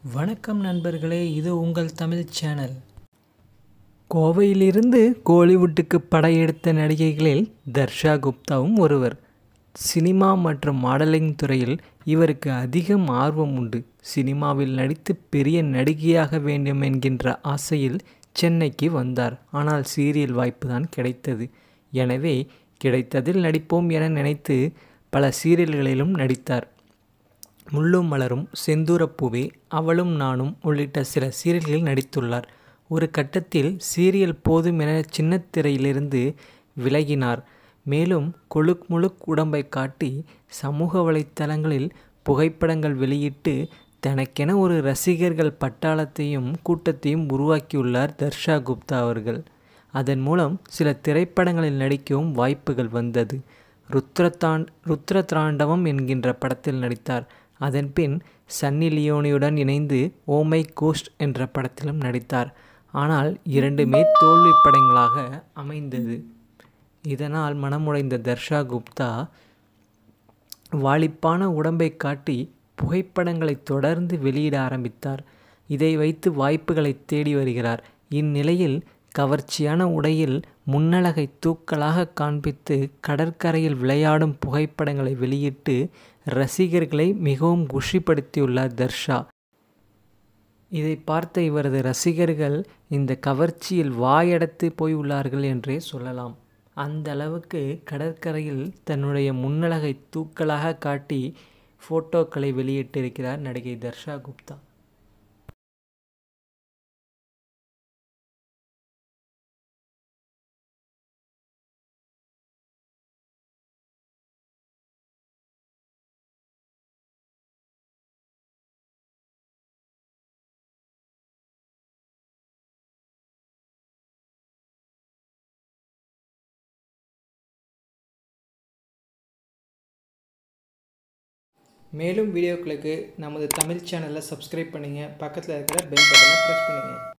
வணக்கம் நண்பர்களே இது உங்கள் தமிழ் சேனல் கோவையிலிருந்து கோலிவுட்டுக்கு படையெடுத்த நடிகைகளில் தர்ஷா குப்தாவும் ஒருவர் சினிமா மற்றும் மாடலிங் துறையில் இவருக்கு அதிகம் ஆர்வம் உண்டு சினிமாவில் நடித்து பெரிய நடிகையாக வேண்டும் என்கின்ற ஆசையில் சென்னைக்கு வந்தார் ஆனால் சீரியல் வாய்ப்பு தான் கிடைத்தது எனவே கிடைத்ததில் நடிப்போம் என நினைத்து பல சீரியல்களிலும் நடித்தார் முள்ளும் மலரும் செந்தூரப்பூவே அவளும் நானும் உள்ளிட்ட சில சீரியல்களில் நடித்துள்ளார் ஒரு கட்டத்தில் சீரியல் போதும் என சின்னத்திரையிலிருந்து விலகினார் மேலும் கொழுக் முழுக் உடம்பை காட்டி சமூக வலைத்தளங்களில் புகைப்படங்கள் வெளியிட்டு தனக்கென ஒரு ரசிகர்கள் பட்டாளத்தையும் கூட்டத்தையும் உருவாக்கியுள்ளார் தர்ஷா குப்தா அவர்கள் அதன் மூலம் சில திரைப்படங்களில் நடிக்கவும் வாய்ப்புகள் வந்தது ருத்ரதான் ருத்ரத்ராண்டவம் என்கின்ற படத்தில் நடித்தார் அதன்பின் சன்னி லியோனியுடன் இணைந்து ஓமை கோஸ்ட் என்ற படத்திலும் நடித்தார் ஆனால் இரண்டுமே தோல்வி படங்களாக அமைந்தது இதனால் மனமுடைந்த தர்ஷா குப்தா வாலிப்பான உடம்பை காட்டி புகைப்படங்களை தொடர்ந்து வெளியிட ஆரம்பித்தார் இதை வைத்து வாய்ப்புகளை தேடி வருகிறார் இந்நிலையில் கவர்ச்சியான உடையில் முன்னழகை தூக்கலாக காண்பித்து கடற்கரையில் விளையாடும் புகைப்படங்களை வெளியிட்டு ரசிகர்களை மிகவும் குஷிப்படுத்தியுள்ளார் தர்ஷா இதை பார்த்த இவரது ரசிகர்கள் இந்த கவர்ச்சியில் வாயடைத்து போய் உள்ளார்கள் என்றே சொல்லலாம் அந்த அளவுக்கு கடற்கரையில் தன்னுடைய முன்னழகை தூக்கலாக காட்டி ஃபோட்டோக்களை வெளியிட்டிருக்கிறார் நடிகை தர்ஷா குப்தா மேலும் வீடியோக்களுக்கு நமது தமிழ் சேனலை சப்ஸ்கிரைப் பண்ணுங்கள் பக்கத்தில் இருக்கிற பெல் பட்டனை ப்ரெஸ் பண்ணுங்கள்